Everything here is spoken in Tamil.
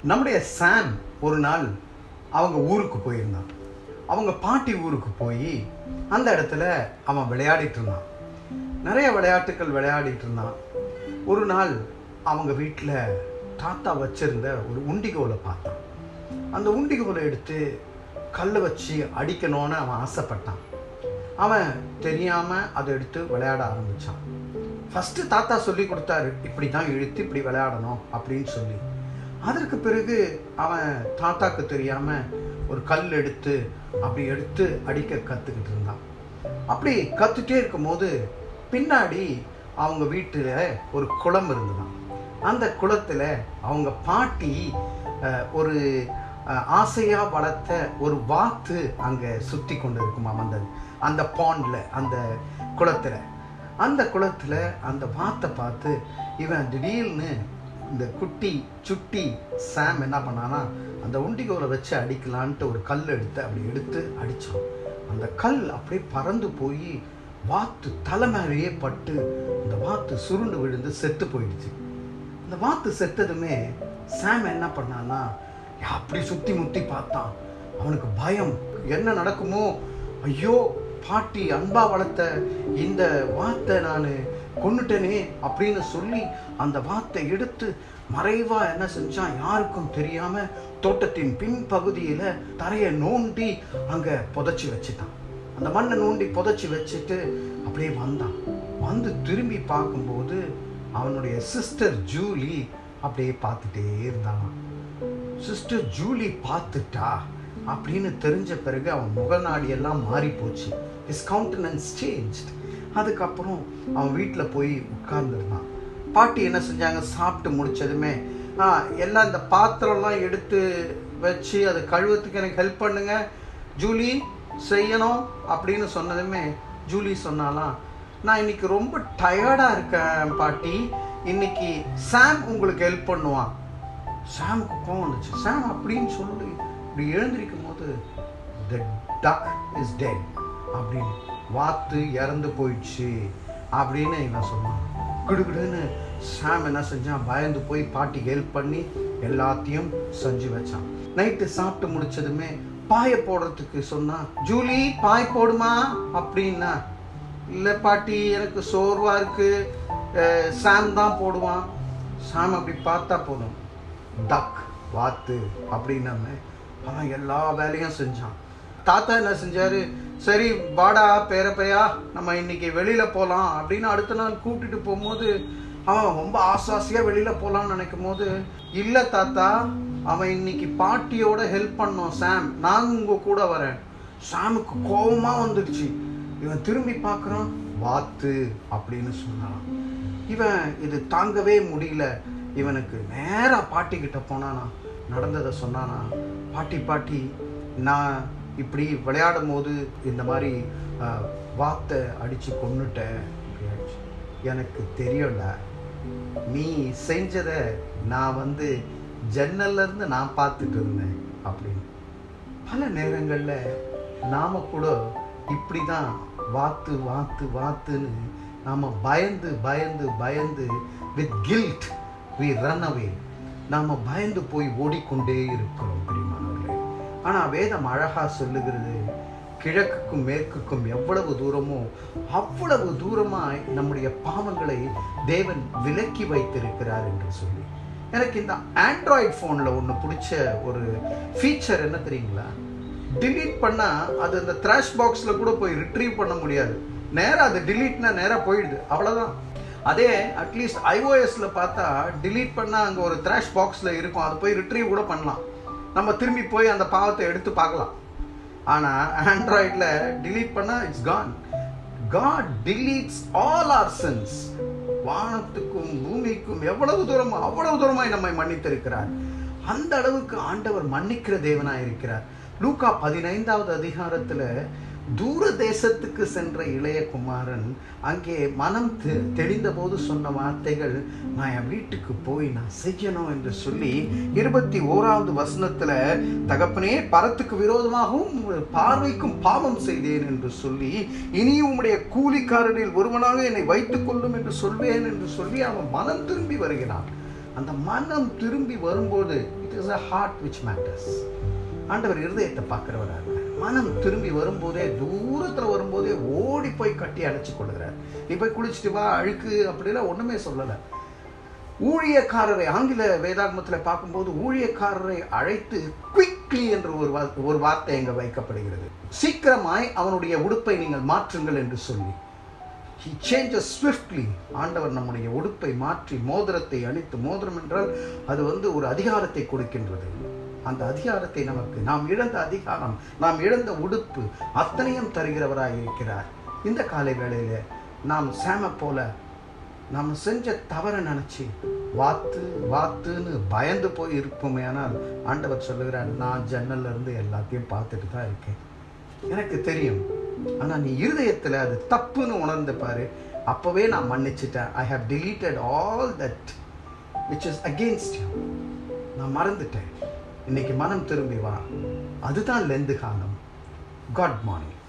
நம்முடைய சாம் ஒரு நாள் அவங்க ஊருக்கு போயிருந்தான் அவங்க பாட்டி ஊருக்கு போய் அந்த இடத்துல அவன் விளையாடிட்டு இருந்தான் நிறைய விளையாட்டுகள் விளையாடிட்டு இருந்தான் ஒரு நாள் அவங்க வீட்டில் தாத்தா வச்சிருந்த ஒரு உண்டிகோலை பார்த்தான் அந்த உண்டிகோலை எடுத்து கல் வச்சு அடிக்கணும்னு அவன் ஆசைப்பட்டான் அவன் தெரியாமல் அதை எடுத்து விளையாட ஆரம்பித்தான் ஃபஸ்ட்டு தாத்தா சொல்லி கொடுத்தாரு இப்படி தான் இழுத்து இப்படி விளையாடணும் அப்படின்னு சொல்லி அதற்கு பிறகு அவன் தாத்தாக்கு தெரியாமல் ஒரு கல் எடுத்து அப்படி எடுத்து அடிக்க கற்றுக்கிட்டு இருந்தான் அப்படி கற்றுட்டே இருக்கும்போது பின்னாடி அவங்க வீட்டில் ஒரு குளம் இருந்ததாம் அந்த குளத்தில் அவங்க பாட்டி அஹ், ஒரு ஆசையாக வளர்த்த ஒரு வாத்து அங்கே சுற்றி கொண்டு இருக்குமாம் அந்த அந்த பாண்டில் அந்த குளத்தில் அந்த குளத்தில் அந்த வாத்தை பார்த்து இவன் திடீர்னு இந்த குட்டி சுட்டி சாம் என்ன பண்ணானா அந்த உண்டிகோலை வச்சு அடிக்கலான்ட்டு ஒரு கல் எடுத்து அப்படி எடுத்து அடித்தான் அந்த கல் அப்படியே பறந்து போய் வாத்து தலை மேலேயே பட்டு அந்த வாத்து சுருண்டு விழுந்து செத்து போயிடுச்சு அந்த வாத்து செத்ததுமே சாம் என்ன பண்ணான்னா அப்படி சுத்தி முத்தி பார்த்தான் அவனுக்கு பயம் என்ன நடக்குமோ ஐயோ பாட்டி அன்பா வளர்த்த இந்த வாத்தை நான் கொன்னுட்டேனே அப்படின்னு சொல்லி அந்த வாத்தை எடுத்து மறைவா என்ன செஞ்சான் யாருக்கும் தெரியாம தோட்டத்தின் பின்பகுதியில தரையை நோண்டி அங்க புதைச்சி வச்சுட்டான் அந்த மண்ணை நோண்டி புதைச்சி வச்சுட்டு அப்படியே வந்தான் வந்து திரும்பி பார்க்கும்போது அவனுடைய சிஸ்டர் ஜூலி அப்படியே பார்த்துட்டே இருந்தானாம் சிஸ்டர் ஜூலி பார்த்துட்டா அப்படின்னு தெரிஞ்ச பிறகு அவன் முகநாடி எல்லாம் மாறி போச்சு ஹிஸ் கவுண்டனன்ஸ் சேஞ்ச் அதுக்கப்புறம் அவன் வீட்டில் போய் உட்கார்ந்துருந்தான் பாட்டி என்ன செஞ்சாங்க சாப்பிட்டு முடிச்சதுமே ஆ எல்லாம் இந்த பாத்திரம்லாம் எடுத்து வச்சு அதை கழுவத்துக்கு எனக்கு ஹெல்ப் பண்ணுங்க ஜூலி செய்யணும் அப்படின்னு சொன்னதுமே ஜூலி சொன்னாலாம் நான் இன்னைக்கு ரொம்ப டயர்டாக இருக்கேன் பாட்டி இன்னைக்கு சாம் உங்களுக்கு ஹெல்ப் பண்ணுவான் சாமுக்கு கோவம் வந்துச்சு சாம் அப்படின்னு சொல்லி இப்படி எழுந்திருக்கும் போது த டக் இஸ் டெட் அப்படின்னு வாத்து இறந்து போயிடுச்சு அப்படின்னு இவன் சொன்னான் கிடுகிடுன்னு சாம் என்ன செஞ்சான் பயந்து போய் பாட்டிக்கு ஹெல்ப் பண்ணி எல்லாத்தையும் செஞ்சு வச்சான் நைட்டு சாப்பிட்டு முடிச்சதுமே பாயை போடுறதுக்கு சொன்னான் ஜூலி பாய் போடுமா அப்படின்னா இல்லை பாட்டி எனக்கு சோர்வா இருக்கு அஹ் சாம் தான் போடுவான் சாம் அப்படி பார்த்தா போதும் டக் வாத்து அப்படின்னாம அவன் எல்லா வேலையும் செஞ்சான் தாத்தா என்ன செஞ்சாரு சரி வாடா பேரப்பையா நம்ம இன்னைக்கு வெளியில போகலாம் அப்படின்னு அடுத்த நாள் கூட்டிட்டு போகும்போது அவன் ரொம்ப ஆசாசியா வெளியில போகலான்னு நினைக்கும் போது இல்ல தாத்தா அவன் இன்னைக்கு பாட்டியோட ஹெல்ப் பண்ணோம் சாம் நான் உங்க கூட வரேன் சாமுக்கு கோபமா வந்துடுச்சு இவன் திரும்பி பார்க்கறான் வாத்து அப்படின்னு சொன்னான் இவன் இது தாங்கவே முடியல இவனுக்கு நேரா பாட்டி கிட்ட போனானா நடந்ததை சொன்னானா பாட்டி பாட்டி நான் இப்படி விளையாடும் போது இந்த மாதிரி ஆஹ், வாத்தை அடிச்சு கொன்னுட்டேன் அப்படி ஆயிடுச்சு. எனக்கு தெரியும்டா நீ செஞ்சதை நான் வந்து ஜன்னல்ல இருந்து நான் பார்த்துட்டு இருந்தேன் அப்படின்னு பல நேரங்களில் நாம கூட இப்படி தான் வாத்து வாத்து வாத்துன்னு நாம பயந்து பயந்து பயந்து with guilt we run away நாம பயந்து போய் ஓடிக்கொண்டே இருக்கிறோம் பிரியமானவர்களே ஆனால் வேதம் அழகா சொல்லுகிறது கிழக்குக்கும் மேற்குக்கும் எவ்வளவு தூரமோ அவ்வளவு தூரமாய் நம்முடைய பாவங்களை தேவன் விலக்கி வைத்திருக்கிறார் என்று சொல்லி எனக்கு இந்த ஆண்ட்ராய்ட் ஃபோனில் ஒன்று பிடிச்ச ஒரு ஃபீச்சர் என்ன தெரியுங்களா delete பண்ணா அது அந்த த்ராஷ் பாக்ஸில் கூட போய் ரிட்ரீவ் பண்ண முடியாது நேராக அது டிலீட்னா நேராக போயிடுது அவ்வளோதான் அதே அட்லீஸ்ட் ஐஓஎஸ்ல பார்த்தா delete பண்ணா அங்கே ஒரு த்ராஷ் பாக்ஸில் இருக்கும் அது போய் ரிட்ரீவ் கூட பண்ணலாம் நம்ம திரும்பி போய் அந்த பாவத்தை எடுத்து பார்க்கலாம் ஆனால் ஆண்ட்ராய்டில் delete பண்ணா it's gone God deletes all our sins வானத்துக்கும் பூமிக்கும் எவ்வளவு தூரமா அவ்வளவு தூரமாய் நம்மை மன்னித்திருக்கிறார் அந்த அளவுக்கு ஆண்டவர் மன்னிக்கிற தேவனாய் இருக்கிறார் லூக்கா பதினைந்தாவது அதிகாரத்துல தூர தேசத்துக்கு சென்ற இளைய குமாரன் அங்கே மனம் தெ- தெளிந்த போது சொன்ன வார்த்தைகள் நான் என் வீட்டுக்கு போய் நான் செய்யணும் என்று சொல்லி இருபத்தி ஓராவது வசனத்துல தகப்பனே பரத்துக்கு விரோதமாகவும் உமது பார்வைக்கும் பாவம் செய்தேன் என்று சொல்லி இனி உம்முடைய கூலிக்காரரில் ஒருவனாக என்னை வைத்துக் கொள்ளும் என்று சொல்வேன் என்று சொல்லி அவன் மனம் திரும்பி வருகிறான் அந்த மனம் திரும்பி வரும்போது it is a heart which matters ஆண்டவர் இருதயத்தை பார்க்குறவரா இருக்கார் மனம் திரும்பி வரும்போதே தூரத்தில் வரும்போதே ஓடி போய் கட்டி அடைச்சி கொள்கிறார் நீ போய் குளிச்சுட்டு வா அழுக்கு அப்படிலாம் ஒன்றுமே சொல்லலை ஊழியக்காரரை ஆங்கில வேதாகமத்தில் பார்க்கும்போது ஊழியக்காரரை அழைத்து குவிக்லி என்ற ஒரு வா- ஒரு வார்த்தை இங்கே வைக்கப்படுகிறது சீக்கிரமாய் அவனுடைய உடுப்பை நீங்கள் மாற்றுங்கள் என்று சொல்லி ஹி சேஞ்சஸ் ஸ்விஃப்ட்லி ஆண்டவர் நம்முடைய உடுப்பை மாற்றி மோதிரத்தை அணித்து மோதிரம் என்றால் அது வந்து ஒரு அதிகாரத்தை கொடுக்கின்றது அந்த அதிகாரத்தை நமக்கு நாம் இழந்த அதிகாரம் நாம் இழந்த உடுப்பு அத்தனையும் தருகிறவராய் இருக்கிறார் இந்த காலை வேளையில நாம் சேம போல நாம் செஞ்ச தவறை நினச்சி வாத்து வாத்துன்னு பயந்து போய் இருப்போமே ஆனால் ஆண்டவர் சொல்லுகிறார் நான் ஜன்னல்ல இருந்து எல்லாத்தையும் பார்த்துட்டு தான் இருக்கேன் எனக்கு தெரியும் ஆனால் நீ இருதயத்தில் அது தப்புன்னு உணர்ந்து பாரு அப்போவே நான் மன்னிச்சிட்டேன் I have deleted all that which is against you நான் மறந்துட்டேன் இன்னைக்கு மனம் திரும்பி வா அதுதான் லெந்து காலம் காட் மார்னிங்